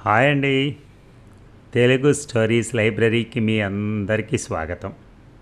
hi అండి Telugu stories లైబ్రరీకి మీ అందరికీ స్వాగతం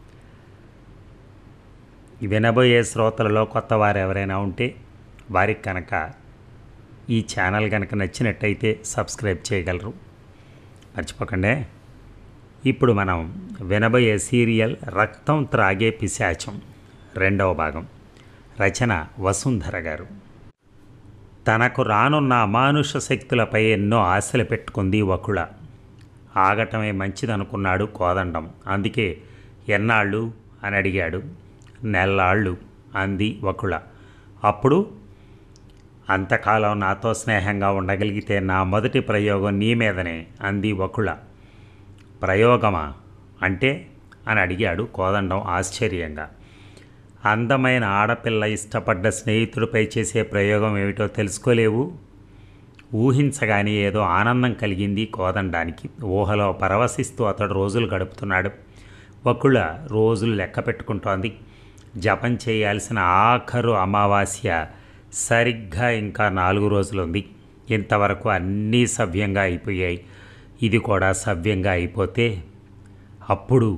వినబోయే శ్రోతలలో కొత్త వారు ఎవరైనా ఉంటే వారికి కనుక ఈ ఛానల్ కనుక నచ్చినట్టయితే సబ్స్క్రైబ్ చేయగలరు మర్చిపోకండి ఇప్పుడు మనం వినబోయే సీరియల్ రక్తం త్రాగే పిశాచం రెండవ భాగం రచన వసుంధర గారు తనకు రానున్న అమానుష శక్తులపై ఎన్నో ఆశలు పెట్టుకుంది వకుళ ఆగటమే మంచిదనుకున్నాడు కోదండం అందుకే ఎన్నాళ్ళు అని అడిగాడు నెల్లాళ్ళు అంది వకుళ అప్పుడు అంతకాలం నాతో స్నేహంగా ఉండగలిగితే నా మొదటి ప్రయోగం నీ మీదనే అంది వకుళ ప్రయోగమా అంటే అని అడిగాడు కోదండం ఆశ్చర్యంగా అందమైన ఆడపిల్ల ఇష్టపడ్డ స్నేహితుడిపై చేసే ప్రయోగం ఏమిటో తెలుసుకోలేవు ఊహించగానే ఏదో ఆనందం కలిగింది కోదండానికి ఊహలో పరవశిస్తూ అతడు రోజులు గడుపుతున్నాడు వకుళ రోజులు లెక్క పెట్టుకుంటోంది జపం చేయాల్సిన ఆఖరు అమావాస్య సరిగ్గా ఇంకా నాలుగు రోజులుంది ఇంతవరకు అన్నీ సవ్యంగా అయిపోయాయి ఇది కూడా సవ్యంగా అయిపోతే అప్పుడు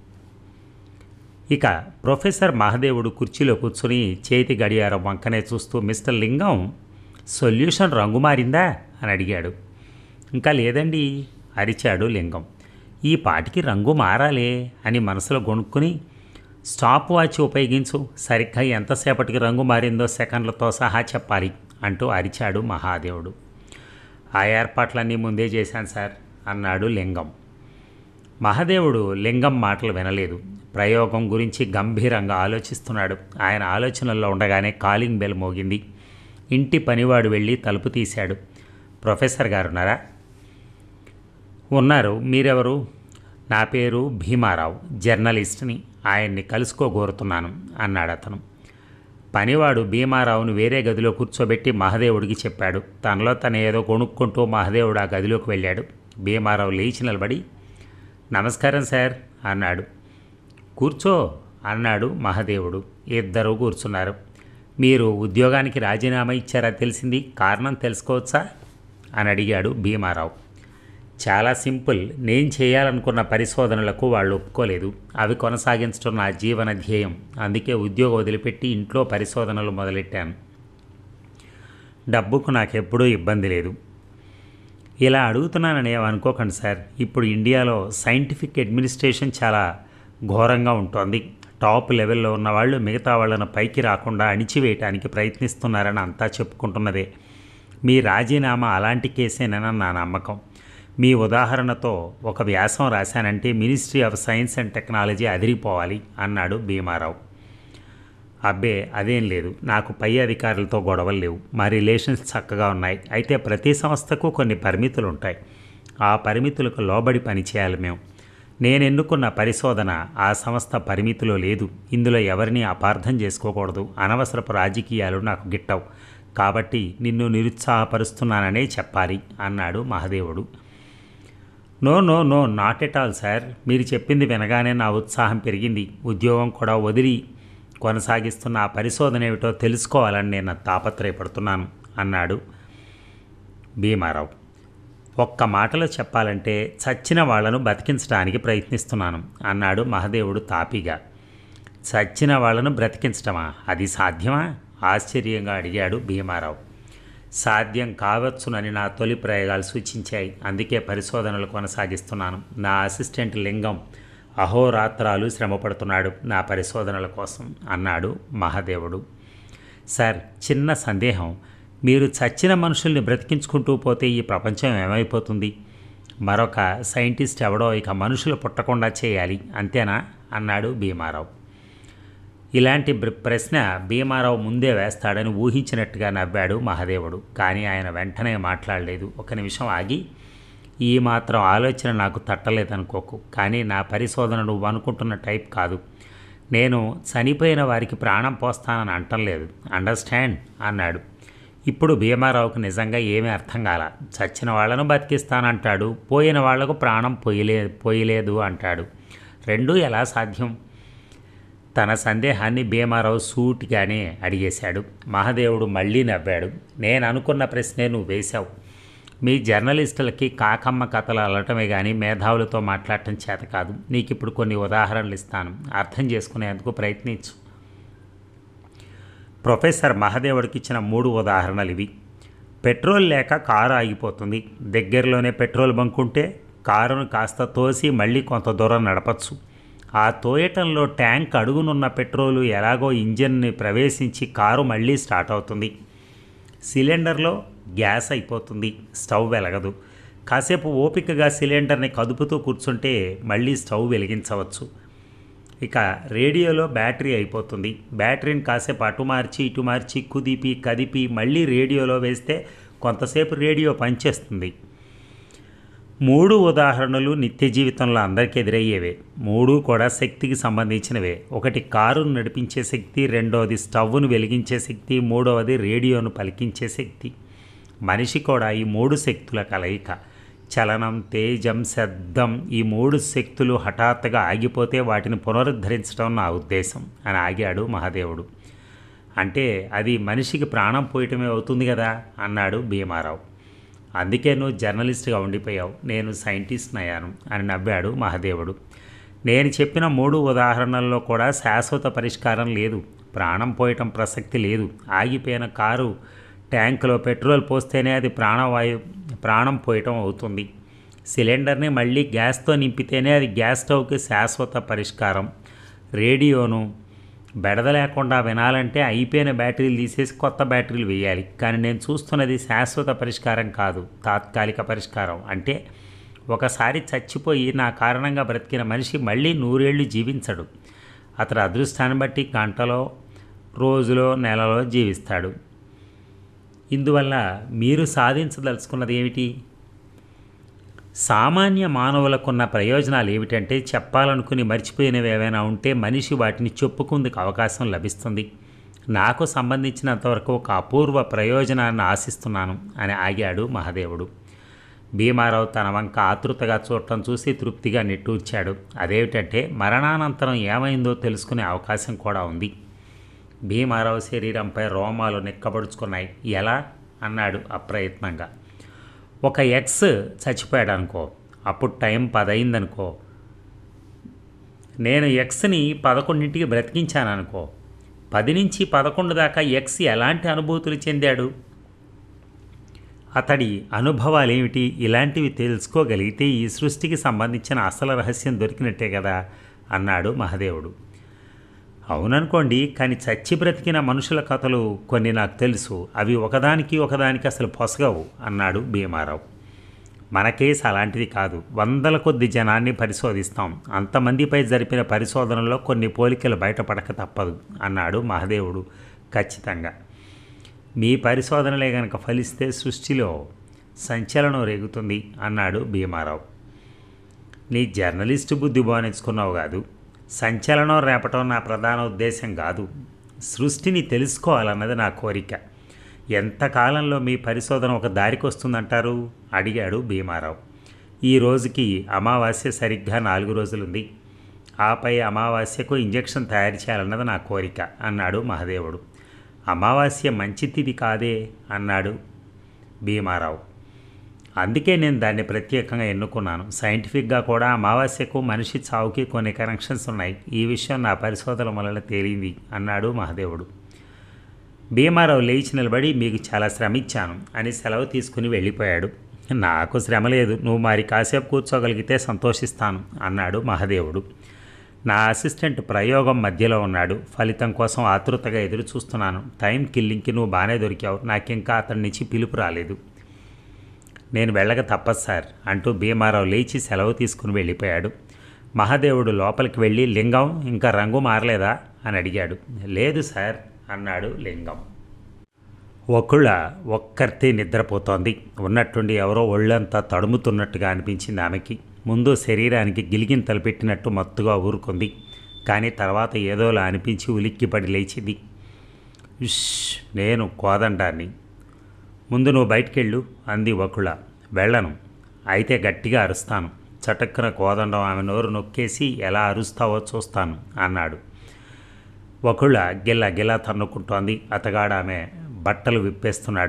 ఇక ప్రొఫెసర్ మహదేవుడు కుర్చీలో కూర్చుని చేతి గడియారం వంకనే చూస్తూ మిస్టర్ లింగం సొల్యూషన్ రంగు మారిందా అని అడిగాడు ఇంకా లేదండి అరిచాడు లింగం ఈ పాటికి రంగు మారాలే అని మనసులో గొనుక్కుని స్టాప్ వాచ్ ఉపయోగించు సరిగ్గా ఎంతసేపటికి రంగు మారిందో సెకండ్లతో సహా చెప్పాలి అంటూ అరిచాడు మహాదేవుడు ఆ ఏర్పాట్లన్నీ ముందే చేశాను సార్ అన్నాడు లింగం మహాదేవుడు లింగం మాటలు వినలేదు ప్రయోగం గురించి గంభీరంగా ఆలోచిస్తున్నాడు ఆయన ఆలోచనల్లో ఉండగానే కాలింగ్ బెల్ మోగింది ఇంటి పనివాడు వెళ్ళి తలుపు తీశాడు ప్రొఫెసర్ గారున్నారా ఉన్నారు మీరెవరు నా పేరు భీమారావు జర్నలిస్ట్ని ఆయన్ని కలుసుకోగోరుతున్నాను అన్నాడు అతను పనివాడు భీమారావును వేరే గదిలో కూర్చోబెట్టి మహదేవుడికి చెప్పాడు తనలో తను ఏదో కొనుక్కుంటూ మహదేవుడు ఆ గదిలోకి వెళ్ళాడు భీమారావు లేచి నిలబడి నమస్కారం సార్ అన్నాడు కూర్చో అన్నాడు మహదేవుడు ఇద్దరూ కూర్చున్నారు మీరు ఉద్యోగానికి రాజీనామా ఇచ్చారా తెలిసింది కారణం తెలుసుకోవచ్చా అని అడిగాడు భీమారావు చాలా సింపుల్ నేను చేయాలనుకున్న పరిశోధనలకు వాళ్ళు ఒప్పుకోలేదు అవి కొనసాగించడం నా జీవన ధ్యేయం అందుకే ఉద్యోగం వదిలిపెట్టి ఇంట్లో పరిశోధనలు మొదలెట్టాను డబ్బుకు నాకెప్పుడూ ఇబ్బంది లేదు ఇలా అడుగుతున్నానని అనుకోకండి సార్ ఇప్పుడు ఇండియాలో సైంటిఫిక్ అడ్మినిస్ట్రేషన్ చాలా ఘోరంగా ఉంటుంది టాప్ లెవెల్లో ఉన్న వాళ్ళు మిగతా వాళ్ళను పైకి రాకుండా అణిచివేయటానికి ప్రయత్నిస్తున్నారని అంతా చెప్పుకుంటున్నదే మీ రాజీనామా అలాంటి కేసేనని నా నమ్మకం మీ ఉదాహరణతో ఒక వ్యాసం రాశానంటే ministry of science and technology అదిరిపోవాలి అన్నాడు భీమారావు అబ్బే అదేం లేదు నాకు పై అధికారులతో గొడవలు లేవు మా రిలేషన్స్ చక్కగా ఉన్నాయి అయితే ప్రతి సంస్థకు కొన్ని పరిమితులు ఉంటాయి ఆ పరిమితులకు లోబడి పనిచేయాలి మేము నేను ఎన్నుకున్న పరిశోధన ఆ సంస్థ పరిమితిలో లేదు ఇందులో ఎవరిని అపార్థం చేసుకోకూడదు అనవసరపు రాజకీయాలు నాకు గిట్టవు కాబట్టి నిన్ను నిరుత్సాహపరుస్తున్నాననే చెప్పాలి అన్నాడు మహదేవుడు no no no not at all sir మీరు చెప్పింది వినగానే నా ఉత్సాహం పెరిగింది ఉద్యోగం కూడా వదిలి కొనసాగిస్తున్న ఆ పరిశోధన ఏమిటో తెలుసుకోవాలని నేను తాపత్రయపడుతున్నాను అన్నాడు భీమారావు ఒక్క మాటలో చెప్పాలంటే చచ్చిన వాళ్లను బతికించడానికి ప్రయత్నిస్తున్నాను అన్నాడు మహదేవుడు తాపిగా చచ్చిన వాళ్లను బ్రతికించటమా అది సాధ్యమా ఆశ్చర్యంగా అడిగాడు భీమారావు సాధ్యం కావచ్చునని నా తొలి ప్రయోగాలు సూచించాయి అందుకే పరిశోధనలు కొనసాగిస్తున్నాను నా అసిస్టెంట్ లింగం అహోరాత్రాలు శ్రమపడుతున్నాడు నా పరిశోధనల కోసం అన్నాడు మహాదేవుడు సార్ చిన్న సందేహం మీరు చచ్చిన మనుషుల్ని బ్రతికించుకుంటూ పోతే ఈ ప్రపంచం ఏమైపోతుంది మరొక సైంటిస్ట్ ఎవడో ఇక మనుషులు పుట్టకుండా చేయాలి అంతేనా అన్నాడు భీమారావు ఇలాంటి ప్రశ్న భీమారావు ముందే వేస్తాడని ఊహించినట్టుగా నవ్వాడు మహాదేవుడు కానీ ఆయన వెంటనే మాట్లాడలేదు ఒక నిమిషం ఆగి ఈ మాత్రం ఆలోచన నాకు తట్టలేదనుకోకు కానీ నా పరిశోధన నువ్వు అనుకుంటున్న టైప్ కాదు నేను చనిపోయిన వారికి ప్రాణం పోస్తానని అంటలేదు అండర్స్టాండ్ అన్నాడు ఇప్పుడు భీమారావుకు నిజంగా ఏమీ అర్థం కాల చచ్చిన వాళ్లను బతికిస్తానంటాడు పోయిన వాళ్లకు ప్రాణం పోయలే పోయలేదు అంటాడు రెండూ ఎలా సాధ్యం తన సందేహాన్ని భీమారావు సూటిగానే అడిగేశాడు మహాదేవుడు మళ్ళీ నవ్వాడు నేను అనుకున్న ప్రశ్నే నువ్వు వేశావు మీ జర్నలిస్టులకి కాకమ్మ కథలు అల్లటమే కానీ మేధావులతో మాట్లాడటం చేత కాదు నీకు ఇప్పుడు కొన్ని ఉదాహరణలు ఇస్తాను అర్థం చేసుకునేందుకు ప్రయత్నించు ప్రొఫెసర్ మహదేవుడికి ఇచ్చిన మూడు ఉదాహరణలు ఇవి పెట్రోల్ లేక కారు ఆగిపోతుంది దగ్గరలోనే పెట్రోల్ బంక్ ఉంటే కారును కాస్త తోసి మళ్ళీ కొంత దూరం నడపచ్చు ఆ తోయటంలో ట్యాంక్ అడుగునున్న పెట్రోలు ఎలాగో ఇంజిన్ని ప్రవేశించి కారు మళ్ళీ స్టార్ట్ అవుతుంది సిలిండర్లో గ్యాస్ అయిపోతుంది స్టవ్ వెలగదు కాసేపు ఓపికగా సిలిండర్ని కదుపుతూ కూర్చుంటే మళ్ళీ స్టవ్ వెలిగించవచ్చు ఇక రేడియోలో బ్యాటరీ అయిపోతుంది బ్యాటరీని కాసేపు అటు మార్చి ఇటు మార్చి కుదిపి కదిపి మళ్ళీ రేడియోలో వేస్తే కొంతసేపు రేడియో పనిచేస్తుంది మూడు ఉదాహరణలు నిత్య జీవితంలో అందరికీ ఎదురయ్యేవే మూడు కూడా శక్తికి సంబంధించినవే ఒకటి కారును నడిపించే శక్తి రెండవది స్టవ్ను వెలిగించే శక్తి మూడవది రేడియోను పలికించే శక్తి మనిషి కూడా ఈ మూడు శక్తుల కలయిక చలనం తేజం శబ్దం ఈ మూడు శక్తులు హఠాత్తుగా ఆగిపోతే వాటిని పునరుద్ధరించడం నా ఉద్దేశం అని ఆగాడు మహాదేవుడు అంటే అది మనిషికి ప్రాణం పోయటమే అవుతుంది కదా అన్నాడు భీమారావు అందుకే నువ్వు జర్నలిస్ట్గా ఉండిపోయావు నేను సైంటిస్ట్ అయ్యాను అని నవ్వాడు మహాదేవుడు నేను చెప్పిన మూడు ఉదాహరణల్లో కూడా శాశ్వత పరిష్కారం లేదు ప్రాణం పోయటం ప్రసక్తి లేదు ఆగిపోయిన కారు ట్యాంకులో పెట్రోల్ పోస్తేనే అది ప్రాణవాయు ప్రాణం పోయటం అవుతుంది సిలిండర్ని మళ్ళీ గ్యాస్తో నింపితేనే అది గ్యాస్ స్టవ్కి శాశ్వత పరిష్కారం రేడియోను బెడద లేకుండా వినాలంటే అయిపోయిన బ్యాటరీలు తీసేసి కొత్త బ్యాటరీలు వేయాలి కానీ నేను చూస్తున్నది శాశ్వత పరిష్కారం కాదు తాత్కాలిక పరిష్కారం అంటే ఒకసారి చచ్చిపోయి నా కారణంగా బ్రతికిన మనిషి మళ్ళీ నూరేళ్లు జీవించడు అతడు అదృష్టాన్ని బట్టి గంటలో రోజులో నెలలో జీవిస్తాడు ఇందువల్ల మీరు సాధించదలుచుకున్నది ఏమిటి సామాన్య మానవులకున్న ప్రయోజనాలు ఏమిటంటే చెప్పాలనుకుని మర్చిపోయినవి ఏవైనా ఉంటే మనిషి వాటిని చెప్పుకుందుకు అవకాశం లభిస్తుంది నాకు సంబంధించినంతవరకు ఒక అపూర్వ ప్రయోజనాన్ని ఆశిస్తున్నాను అని ఆగాడు మహాదేవుడు భీమారావు తన వంక ఆతృతగా చూడటం చూసి తృప్తిగా నిట్టూర్చాడు అదేమిటంటే మరణానంతరం ఏమైందో తెలుసుకునే అవకాశం కూడా ఉంది భీమారావు శరీరంపై రోమాలు నిక్కబడుచుకున్నాయి ఎలా అన్నాడు అప్రయత్నంగా ఒక ఎక్స్ చచ్చిపోయాడు అనుకో అప్పుడు టైం పదయిందనుకో నేను ఎక్స్ని పదకొండింటికి బ్రతికించాను అనుకో పది నుంచి పదకొండు దాకా ఎక్స్ ఎలాంటి అనుభూతులు చెందాడు అతడి అనుభవాలు ఏమిటి ఇలాంటివి తెలుసుకోగలిగితే ఈ సృష్టికి సంబంధించిన అసలు రహస్యం దొరికినట్టే కదా అన్నాడు మహాదేవుడు అవుననుకోండి కానీ చచ్చి బ్రతికిన మనుషుల కథలు కొన్ని నాకు తెలుసు అవి ఒకదానికి ఒకదానికి అసలు పొసగవు అన్నాడు భీమారావు మన కేసు అలాంటిది కాదు వందల కొద్ది జనాన్ని పరిశోధిస్తాం అంతమందిపై జరిపిన పరిశోధనలో కొన్ని పోలికలు బయటపడక తప్పదు అన్నాడు మహాదేవుడు ఖచ్చితంగా మీ పరిశోధనలే గనక ఫలిస్తే సృష్టిలో సంచలనం రేగుతుంది అన్నాడు భీమారావు నీ జర్నలిస్టు బుద్ధి బానించుకున్నావు కాదు సంచలనం రేపటం నా ప్రధాన ఉద్దేశం కాదు సృష్టిని తెలుసుకోవాలన్నది నా కోరిక ఎంతకాలంలో మీ పరిశోధన ఒక దారికి వస్తుందంటారు అడిగాడు భీమారావు ఈ రోజుకి అమావాస్య సరిగ్గా నాలుగు రోజులుంది ఆపై అమావాస్యకు ఇంజెక్షన్ తయారు చేయాలన్నది నా కోరిక అన్నాడు మహాదేవుడు అమావాస్య మంచి తిథి కాదే అన్నాడు భీమారావు అందుకే నేను దాన్ని ప్రత్యేకంగా ఎన్నుకున్నాను సైంటిఫిక్గా కూడా అమావాస్యకు మనిషి చావుకి కొన్ని కనెక్షన్స్ ఉన్నాయి ఈ విషయం నా పరిశోధన వలన తేలింది అన్నాడు మహాదేవుడు భీమారావు లేచి నిలబడి మీకు చాలా శ్రమ ఇచ్చాను అని సెలవు తీసుకుని వెళ్ళిపోయాడు నాకు శ్రమ లేదు నువ్వు మరి కాసేపు కూర్చోగలిగితే సంతోషిస్తాను అన్నాడు మహాదేవుడు నా అసిస్టెంట్ ప్రయోగం మధ్యలో ఉన్నాడు ఫలితం కోసం ఆతృతగా ఎదురు చూస్తున్నాను టైం కిల్లింగ్కి నువ్వు బాగానే దొరికావు నాకింకా అతని నుంచి పిలుపు రాలేదు నేను వెళ్ళక తప్పదు సార్ అంటూ భీమారావు లేచి సెలవు తీసుకుని వెళ్ళిపోయాడు మహాదేవుడు లోపలికి వెళ్ళి లింగం ఇంకా రంగు మారలేదా అని అడిగాడు లేదు సార్ అన్నాడు లింగం ఒకళ్ళ ఒక్కర్తి నిద్రపోతోంది ఉన్నట్టుండి ఎవరో ఒళ్ళంతా తడుముతున్నట్టుగా అనిపించింది ఆమెకి ముందు శరీరానికి గిలిగింతలు పెట్టినట్టు మత్తుగా ఊరుకుంది కానీ తర్వాత ఏదోలా అనిపించి ఉలిక్కిపడి లేచింది ఉష్ నేను కోదండాన్ని ముందు నువ్వు బయటికెళ్ళు అంది వకుళ వెళ్ళను అయితే గట్టిగా అరుస్తాను చటక్కున కోదండం ఆమె నోరు నొక్కేసి ఎలా అరుస్తావో చూస్తాను అన్నాడు వకుళ గిల్ల గిల్ల తన్నుకుంటోంది అతగాడు ఆమె బట్టలు విప్పేస్తున్నాడు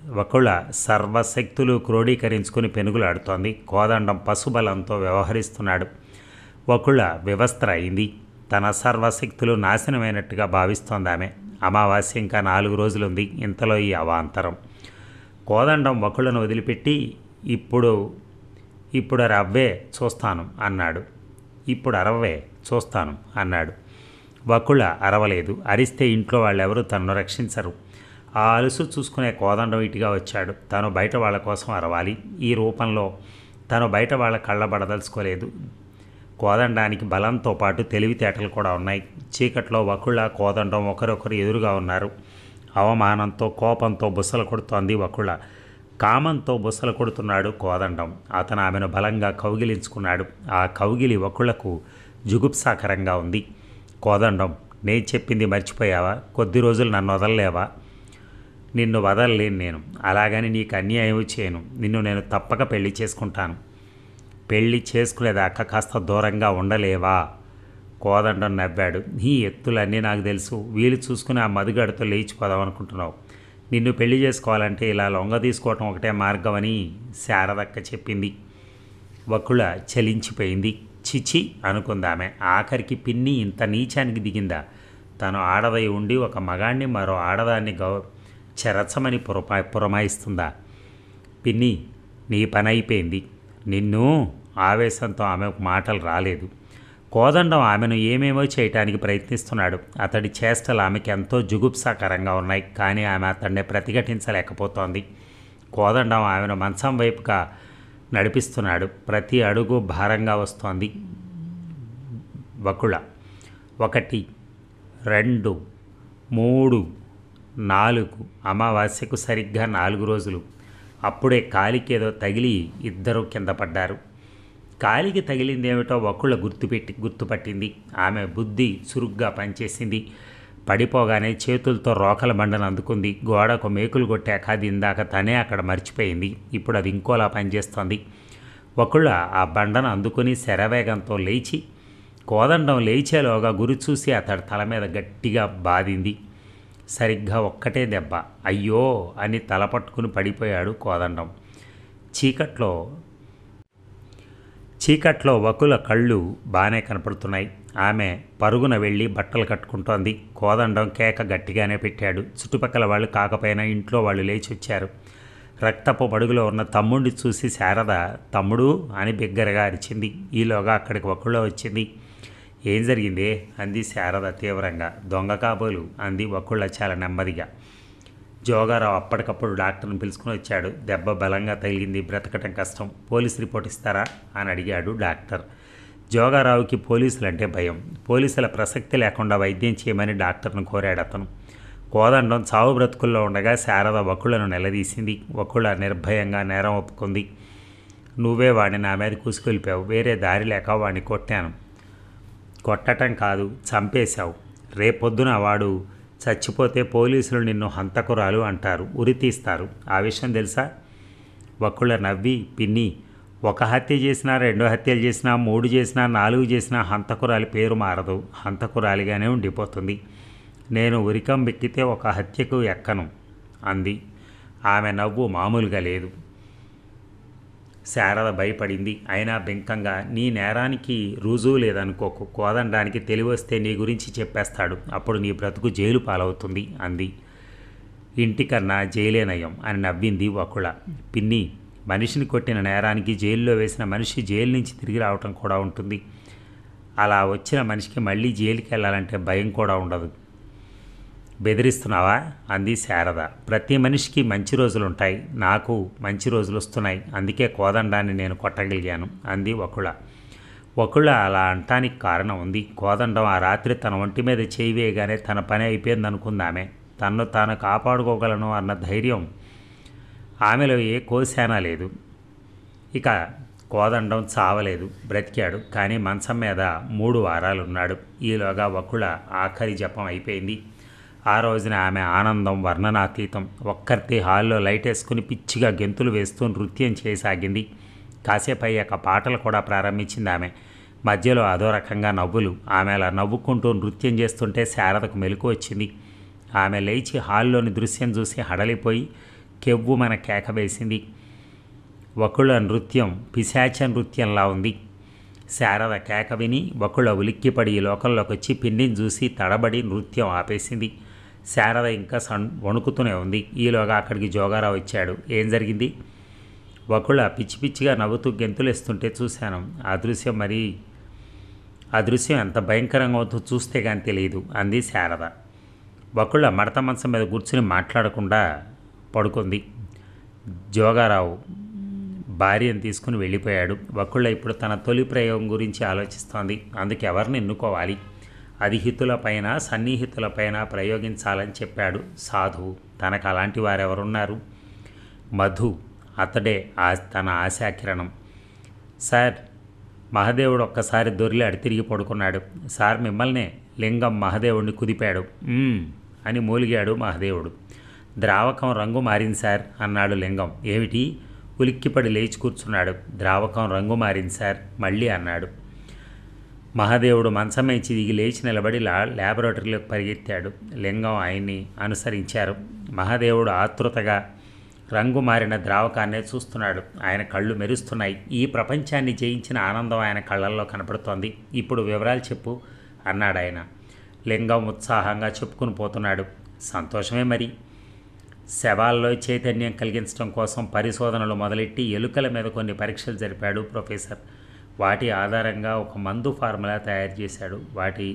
వకుళ సర్వశక్తులు క్రోడీకరించుకుని పెనుగులాడుతోంది కోదండం పశుబలంతో వ్యవహరిస్తున్నాడు వకుళ వివస్త్ర అయింది తన సర్వశక్తులు నాశనమైనట్టుగా భావిస్తోంది ఆమె అమావాస్య ఇంకా నాలుగు రోజులుంది ఇంతలో ఈ అవాంతరం కోదండం వకులను వదిలిపెట్టి ఇప్పుడు ఇప్పుడు రవ్వే చూస్తాను అన్నాడు ఇప్పుడు అరవే చూస్తాను అన్నాడు వకుళ అరవలేదు అరిస్తే ఇంట్లో వాళ్ళెవరూ తనను రక్షించరు ఆ అలుసు చూసుకునే కోదండం ఇటుగా వచ్చాడు తను బయట వాళ్ళ కోసం అరవాలి ఈ రూపంలో తను బయట వాళ్ళ కళ్ళబడదలుచుకోలేదు కోదండానికి బలంతో పాటు తెలివితేటలు కూడా ఉన్నాయి చీకట్లో వకుళ్ళ కోదండం ఒకరొకరు ఎదురుగా ఉన్నారు అవమానంతో కోపంతో బుసలు కొడుతోంది వకుళ్ళ కామంతో బుసలు కొడుతున్నాడు కోదండం అతను ఆమెను బలంగా కౌగిలించుకున్నాడు ఆ కౌగిలి వకుళ్లకు జుగుప్సాకరంగా ఉంది కోదండం నేను చెప్పింది మర్చిపోయావా కొద్ది రోజులు నన్ను వదలలేవా నిన్ను వదలలేను నేను అలాగని నీకు అన్యాయం చేయను నిన్ను నేను తప్పక పెళ్లి చేసుకుంటాను పెళ్లి చేసుకునేదాకా కాస్త దూరంగా ఉండలేవా కోదండం నవ్వాడు నీ ఎత్తులన్నీ నాకు తెలుసు వీలు చూసుకుని ఆ మధుగడతో లేచిపోదాం అనుకుంటున్నావు నిన్ను పెళ్లి చేసుకోవాలంటే ఇలా లొంగ తీసుకోవటం ఒకటే మార్గమని శారదక్క చెప్పింది వకుళ చలించిపోయింది చిచి అనుకుందామె ఆఖరికి పిన్ని ఇంత నీచానికి దిగిందా తను ఆడదై ఉండి ఒక మగాణ్ణి మరో ఆడదాన్ని గౌ చెరచమని పురమా పురమాయిస్తుందా పిన్ని నీ పని అయిపోయింది నిన్ను ఆవేశంతో ఆమె మాటలు రాలేదు కోదండం ఆమెను ఏమేమో చేయటానికి ప్రయత్నిస్తున్నాడు అతడి చేష్టలు ఆమెకి ఎంతో జుగుప్సాకరంగా ఉన్నాయి కానీ ఆమె అతన్ని ప్రతిఘటించలేకపోతోంది కోదండం ఆమెను మంచం వైపుగా నడిపిస్తున్నాడు ప్రతి అడుగు భారంగా వస్తోంది వకుళ ఒకటి రెండు మూడు నాలుగు అమావాస్యకు సరిగ్గా నాలుగు రోజులు అప్పుడే కాలికేదో తగిలి ఇద్దరు కింద పడ్డారు కాలికి తగిలిందేమిటో వకుళ్ళ గుర్తుపెట్టి గుర్తుపట్టింది ఆమె బుద్ధి చురుగ్గా పనిచేసింది పడిపోగానే చేతులతో రోకల బండను అందుకుంది గోడకు మేకులు కొట్టాక అది ఇందాక తనే అక్కడ మర్చిపోయింది ఇప్పుడు అది ఇంకోలా పనిచేస్తోంది ఒకళ్ళ ఆ బండను అందుకుని శరవేగంతో లేచి కోదండం లేచేలోగా గురి చూసి అతడి తల మీద గట్టిగా బాదింది సరిగ్గా ఒక్కటే దెబ్బ అయ్యో అని తల పట్టుకుని పడిపోయాడు కోదండం చీకట్లో చీకట్లో వకుల కళ్ళు బాగానే కనపడుతున్నాయి ఆమె పరుగున వెళ్ళి బట్టలు కట్టుకుంటోంది కోదండం కేక గట్టిగానే పెట్టాడు చుట్టుపక్కల వాళ్ళు కాకపోయినా ఇంట్లో వాళ్ళు లేచి వచ్చారు రక్తపు పడుగులో ఉన్న తమ్ముడిని చూసి శారద తమ్ముడు అని బిగ్గరగా అరిచింది ఈలోగా అక్కడికి ఒకళ్ళో వచ్చింది ఏం జరిగిందే అంది శారద తీవ్రంగా దొంగ కాబోలు అంది ఒకళ్ళ చాలా నెమ్మదిగా జోగారావు అప్పటికప్పుడు డాక్టర్ని పిలుచుకుని వచ్చాడు దెబ్బ బలంగా తగిలింది బ్రతకటం కష్టం పోలీస్ రిపోర్ట్ ఇస్తారా అని అడిగాడు డాక్టర్ జోగారావుకి పోలీసులు అంటే భయం పోలీసుల ప్రసక్తి లేకుండా వైద్యం చేయమని డాక్టర్ను కోరాడు అతను కోదండం చావు బ్రతుకుల్లో ఉండగా శారద వకుళ్లను నిలదీసింది వకుళ నిర్భయంగా నేరం ఒప్పుకుంది నువ్వే వాడిని నా మీద కూసుకెళ్ళిపోయావు వేరే దారి లేక వాడిని కొట్టాను కొట్టటం కాదు చంపేశావు రేపొద్దున వాడు చచ్చిపోతే పోలీసులు నిన్ను హంతకురాలు అంటారు ఉరి తీస్తారు ఆ విషయం తెలుసా వకుళ్ళ నవ్వి పిన్ని ఒక హత్య చేసినా రెండో హత్యలు చేసినా మూడు చేసినా నాలుగు చేసినా హంతకురాలి పేరు మారదు హంతకురాలిగానే ఉండిపోతుంది నేను ఉరికం బెక్కితే ఒక హత్యకు ఎక్కను అంది ఆమె నవ్వు మామూలుగా లేదు శారద భయపడింది అయినా బెంకంగా నీ నేరానికి రుజువు లేదనుకోకు కోదండానికి తెలివస్తే నీ గురించి చెప్పేస్తాడు అప్పుడు నీ బ్రతుకు జైలు పాలవుతుంది అంది ఇంటికన్నా జైలే నయం అని నవ్వింది ఒకళ పిన్ని మనిషిని కొట్టిన నేరానికి జైల్లో వేసిన మనిషి జైలు నుంచి తిరిగి రావటం కూడా ఉంటుంది అలా వచ్చిన మనిషికి మళ్ళీ జైలుకి వెళ్ళాలంటే భయం కూడా ఉండదు బెదిరిస్తున్నావా అంది శారద ప్రతి మనిషికి మంచి రోజులు ఉంటాయి నాకు మంచి రోజులు వస్తున్నాయి అందుకే కోదండాన్ని నేను కొట్టగలిగాను అంది ఒకళ ఒకళ్ళ అలా అంటానికి కారణం ఉంది కోదండం ఆ రాత్రి తన ఒంటి మీద చేయి వేయగానే తన పని అయిపోయింది అనుకుందామె తన్ను తాను కాపాడుకోగలను అన్న ధైర్యం ఆమెలో ఏ కోశానా లేదు ఇక కోదండం చావలేదు బ్రతికాడు కానీ మంచం మీద మూడు వారాలు ఉన్నాడు ఈలోగా వకుళ ఆఖరి జపం అయిపోయింది ఆ రోజున ఆమె ఆనందం వర్ణనాతీతం ఒక్కరితే హాల్లో లైట్ వేసుకుని పిచ్చిగా గెంతులు వేస్తూ నృత్యం చేయసాగింది కాసేపు అయ్యాక పాటలు కూడా ప్రారంభించింది ఆమె మధ్యలో అదో రకంగా నవ్వులు ఆమె అలా నవ్వుకుంటూ నృత్యం చేస్తుంటే శారదకు మెలకు వచ్చింది ఆమె లేచి హాల్లోని దృశ్యం చూసి హడలిపోయి కెవ్వు మన కేక వేసింది వకుళ నృత్యం పిశాచ నృత్యంలా ఉంది శారద కేక విని వకుళ ఉలిక్కిపడి ఈ లోకంలోకి వచ్చి పిన్నిని చూసి తడబడి నృత్యం ఆపేసింది శారద ఇంకా సన్ వణుకుతూనే ఉంది ఈలోగా అక్కడికి జోగారావు వచ్చాడు ఏం జరిగింది వకుళ పిచ్చి పిచ్చిగా నవ్వుతూ గెంతులేస్తుంటే చూశాను ఆ దృశ్యం మరి ఆ దృశ్యం ఎంత భయంకరంగా అవుతూ చూస్తే కానీ తెలియదు అంది శారద వకుళ మడత మంచం మీద కూర్చుని మాట్లాడకుండా పడుకుంది జోగారావు భార్యను తీసుకుని వెళ్ళిపోయాడు వకుళ్ళ ఇప్పుడు తన తొలి ప్రయోగం గురించి ఆలోచిస్తోంది అందుకు ఎవరిని ఎన్నుకోవాలి అధిహితులపైన సన్నిహితులపైన ప్రయోగించాలని చెప్పాడు సాధువు తనకు అలాంటి వారెవరున్నారు మధు అతడే ఆ తన ఆశాకిరణం సార్ మహదేవుడు ఒక్కసారి దొరిలాడు తిరిగి పడుకున్నాడు సార్ మిమ్మల్నే లింగం మహదేవుడిని కుదిపాడు "మ్మ్" అని మూలిగాడు మహదేవుడు ద్రావకం రంగు మారింది సార్ అన్నాడు లింగం ఏమిటి ఉలిక్కిపడి లేచి కూర్చున్నాడు ద్రావకం రంగు మారింది సార్ మళ్ళీ అన్నాడు మహాదేవుడు మంచమేంచి దిగి లేచి నిలబడి లా ల్యాబొరేటరీలోకి పరిగెత్తాడు లింగం ఆయన్ని అనుసరించారు మహాదేవుడు ఆతృతగా రంగు మారిన ద్రావకాన్నే చూస్తున్నాడు ఆయన కళ్ళు మెరుస్తున్నాయి ఈ ప్రపంచాన్ని జయించిన ఆనందం ఆయన కళ్ళల్లో కనపడుతోంది ఇప్పుడు వివరాలు చెప్పు అన్నాడు ఆయన లింగం ఉత్సాహంగా చెప్పుకుని పోతున్నాడు సంతోషమే మరి శవాల్లో చైతన్యం కలిగించడం కోసం పరిశోధనలు మొదలెట్టి ఎలుకల మీద కొన్ని పరీక్షలు జరిపాడు ప్రొఫెసర్ వాటి ఆధారంగా ఒక మందు ఫార్ములా తయారు చేశాడు వాటి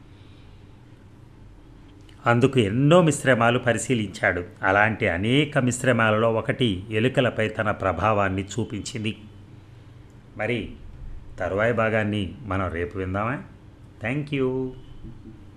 అందుకు ఎన్నో మిశ్రమాలు పరిశీలించాడు అలాంటి అనేక మిశ్రమాలలో ఒకటి ఎలుకలపై తన ప్రభావాన్ని చూపించింది మరి తరువాయి భాగాన్ని మనం రేపు విందామా థ్యాంక్ యూ